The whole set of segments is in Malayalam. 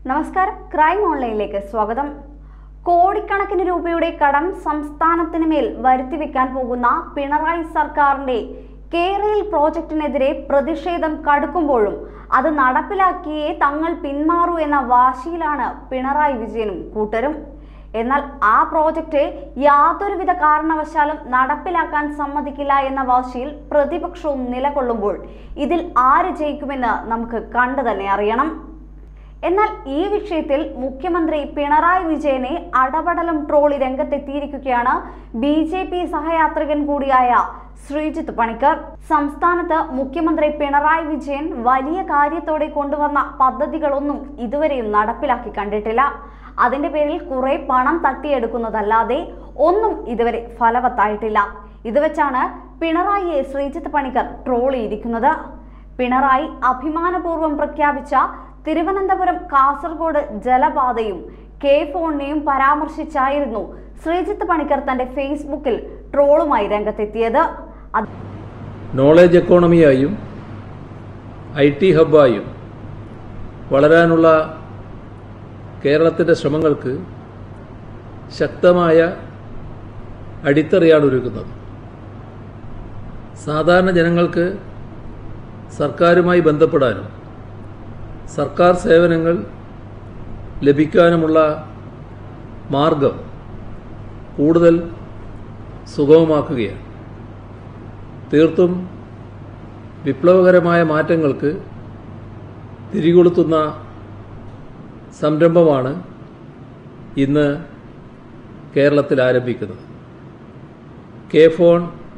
നമസ്കാരം ക്രൈം ഓൺലൈനിലേക്ക് സ്വാഗതം കോടിക്കണക്കിന് രൂപയുടെ കടം സംസ്ഥാനത്തിന് മേൽ വരുത്തിവെക്കാൻ പോകുന്ന പിണറായി സർക്കാരിന്റെ കേരയിൽ പ്രോജക്റ്റിനെതിരെ പ്രതിഷേധം കടുക്കുമ്പോഴും അത് നടപ്പിലാക്കിയേ തങ്ങൾ പിന്മാറൂ എന്ന വാശിയിലാണ് പിണറായി വിജയനും കൂട്ടരും എന്നാൽ ആ പ്രോജക്റ്റ് യാതൊരുവിധ കാരണവശാലും നടപ്പിലാക്കാൻ സമ്മതിക്കില്ല എന്ന വാശിയിൽ പ്രതിപക്ഷവും നിലകൊള്ളുമ്പോൾ ഇതിൽ ആര് ജയിക്കുമെന്ന് നമുക്ക് കണ്ടു തന്നെ അറിയണം എന്നാൽ ഈ വിഷയത്തിൽ മുഖ്യമന്ത്രി പിണറായി വിജയനെ അടപടലം ട്രോളി രംഗത്തെത്തിയിരിക്കുകയാണ് ബി ജെ പി സഹയാത്രികൻ കൂടിയായ ശ്രീജിത്ത് പണിക്കർ സംസ്ഥാനത്ത് മുഖ്യമന്ത്രി പിണറായി വിജയൻ വലിയ കാര്യത്തോടെ കൊണ്ടുവന്ന പദ്ധതികളൊന്നും ഇതുവരെയും നടപ്പിലാക്കി കണ്ടിട്ടില്ല അതിന്റെ പേരിൽ കുറെ പണം തട്ടിയെടുക്കുന്നതല്ലാതെ ഒന്നും ഇതുവരെ ഫലവത്തായിട്ടില്ല ഇത് വെച്ചാണ് പിണറായിയെ ശ്രീജിത്ത് പണിക്കർ ട്രോളിയിരിക്കുന്നത് പിണറായി അഭിമാനപൂർവ്വം പ്രഖ്യാപിച്ച തിരുവനന്തപുരം കാസർഗോഡ് ജലപാതയും കെ ഫോണിനെയും പരാമർശിച്ചായിരുന്നു ശ്രീജിത്ത് പണിക്കർ തന്റെ ഫേസ്ബുക്കിൽ ട്രോളുമായി രംഗത്തെത്തിയത് അത് നോളേജ് എക്കോണമിയായും ഐ ടി ഹബ്ബായും വളരാനുള്ള കേരളത്തിൻ്റെ ശ്രമങ്ങൾക്ക് ശക്തമായ അടിത്തറയാണ് ഒരുക്കുന്നത് സാധാരണ ജനങ്ങൾക്ക് സർക്കാരുമായി ബന്ധപ്പെടാനും സർക്കാർ സേവനങ്ങൾ ലഭിക്കാനുമുള്ള മാർഗം കൂടുതൽ സുഗമമാക്കുകയാണ് തീർത്തും വിപ്ലവകരമായ മാറ്റങ്ങൾക്ക് തിരികൊളുത്തുന്ന സംരംഭമാണ് ഇന്ന് കേരളത്തിൽ ആരംഭിക്കുന്നത് കെ ഫോൺ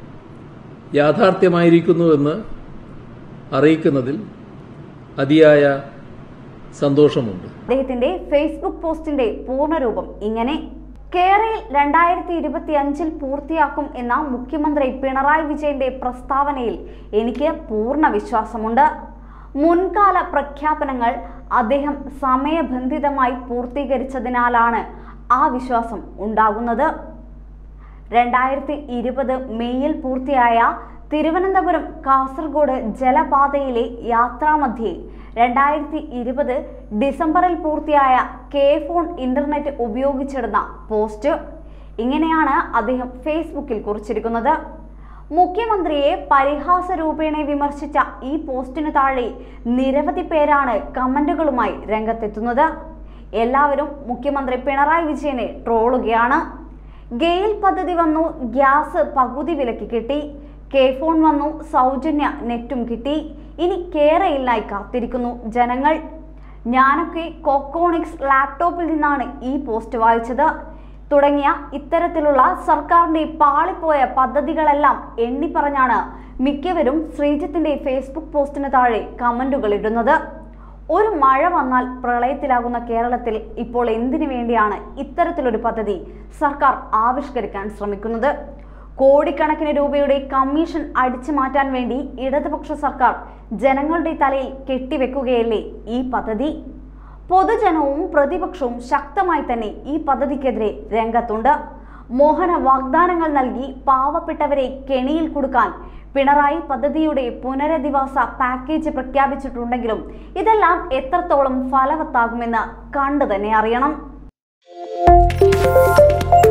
യാഥാർത്ഥ്യമായിരിക്കുന്നുവെന്ന് അറിയിക്കുന്നതിൽ അതിയായ സന്തോഷമുണ്ട് അദ്ദേഹത്തിന്റെ ഫേസ്ബുക്ക് പോസ്റ്റിന്റെ പൂർണ്ണരൂപം ഇങ്ങനെ കേരളയിൽ രണ്ടായിരത്തി ഇരുപത്തി അഞ്ചിൽ പൂർത്തിയാക്കും എന്ന മുഖ്യമന്ത്രി പിണറായി വിജയന്റെ പ്രസ്താവനയിൽ എനിക്ക് പൂർണ്ണ വിശ്വാസമുണ്ട് മുൻകാല പ്രഖ്യാപനങ്ങൾ അദ്ദേഹം സമയബന്ധിതമായി പൂർത്തീകരിച്ചതിനാലാണ് ആ വിശ്വാസം ഉണ്ടാകുന്നത് രണ്ടായിരത്തി ഇരുപത് മെയ്യിൽ പൂർത്തിയായ തിരുവനന്തപുരം കാസർഗോഡ് ജലപാതയിലെ യാത്രാമധ്യേ രണ്ടായിരത്തി ഇരുപത് ഡിസംബറിൽ പൂർത്തിയായ കെ ഫോൺ ഇന്റർനെറ്റ് ഉപയോഗിച്ചിടുന്ന പോസ്റ്റ് ഇങ്ങനെയാണ് അദ്ദേഹം ഫേസ്ബുക്കിൽ കുറിച്ചിരിക്കുന്നത് മുഖ്യമന്ത്രിയെ പരിഹാസ രൂപേണ വിമർശിച്ച ഈ പോസ്റ്റിനു താഴെ നിരവധി പേരാണ് കമന്റുകളുമായി രംഗത്തെത്തുന്നത് എല്ലാവരും മുഖ്യമന്ത്രി പിണറായി വിജയനെ ട്രോളുകയാണ് ഗെയിൽ പദ്ധതി വന്നു ഗ്യാസ് പകുതി വിലക്ക് കിട്ടി കെ ഫോൺ വന്നു സൗജന്യ നെറ്റും കിട്ടി ഇനി കേരയില്ലായി കാത്തിരിക്കുന്നു ജനങ്ങൾ ഞാനൊക്കെ കോക്കോണിക്സ് ലാപ്ടോപ്പിൽ നിന്നാണ് ഈ പോസ്റ്റ് വായിച്ചത് തുടങ്ങിയ ഇത്തരത്തിലുള്ള സർക്കാരിന്റെ പാളിപ്പോയ പദ്ധതികളെല്ലാം എണ്ണിപ്പറഞ്ഞാണ് മിക്കവരും ശ്രീജിത്തിന്റെ ഫേസ്ബുക്ക് പോസ്റ്റിന് താഴെ കമന്റുകൾ ഇടുന്നത് ഒരു മഴ വന്നാൽ പ്രളയത്തിലാകുന്ന കേരളത്തിൽ ഇപ്പോൾ എന്തിനു വേണ്ടിയാണ് ഇത്തരത്തിലൊരു പദ്ധതി സർക്കാർ ആവിഷ്കരിക്കാൻ ശ്രമിക്കുന്നത് കോടിക്കണക്കിന് രൂപയുടെ കമ്മീഷൻ അടിച്ചു മാറ്റാൻ വേണ്ടി ഇടതുപക്ഷ സർക്കാർ ജനങ്ങളുടെ തലയിൽ കെട്ടിവെക്കുകയല്ലേ ഈ പദ്ധതി പൊതുജനവും പ്രതിപക്ഷവും ശക്തമായി തന്നെ ഈ പദ്ധതിക്കെതിരെ രംഗത്തുണ്ട് മോഹന വാഗ്ദാനങ്ങൾ നൽകി പാവപ്പെട്ടവരെ കെണിയിൽ കൊടുക്കാൻ പിണറായി പദ്ധതിയുടെ പുനരധിവാസ പാക്കേജ് പ്രഖ്യാപിച്ചിട്ടുണ്ടെങ്കിലും ഇതെല്ലാം എത്രത്തോളം ഫലവത്താകുമെന്ന് കണ്ടു തന്നെ അറിയണം